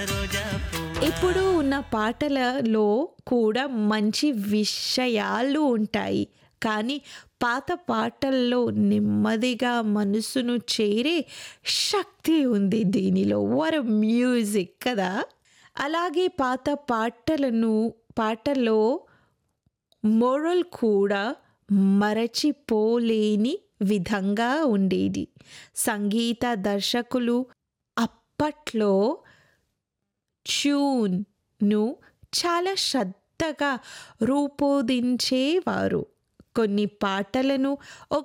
ఇప్పుడు ఉన్న పాటలలో కూడా మంచి విషయాలు ఉంటాయి కానీ పాత పాటల్లో నెమ్మదిగా మనసును చేరే శక్తి ఉంది దీనిలో వర మ్యూజిక్ కదా అలాగే పాత పాటలను పాటల్లో మొరల్ కూడా మరచిపోలేని విధంగా ఉండేది సంగీత దర్శకులు అప్పట్లో ట్యూన్ను చాలా శ్రద్ధగా రూపొందించేవారు కొన్ని పాటలను ఒక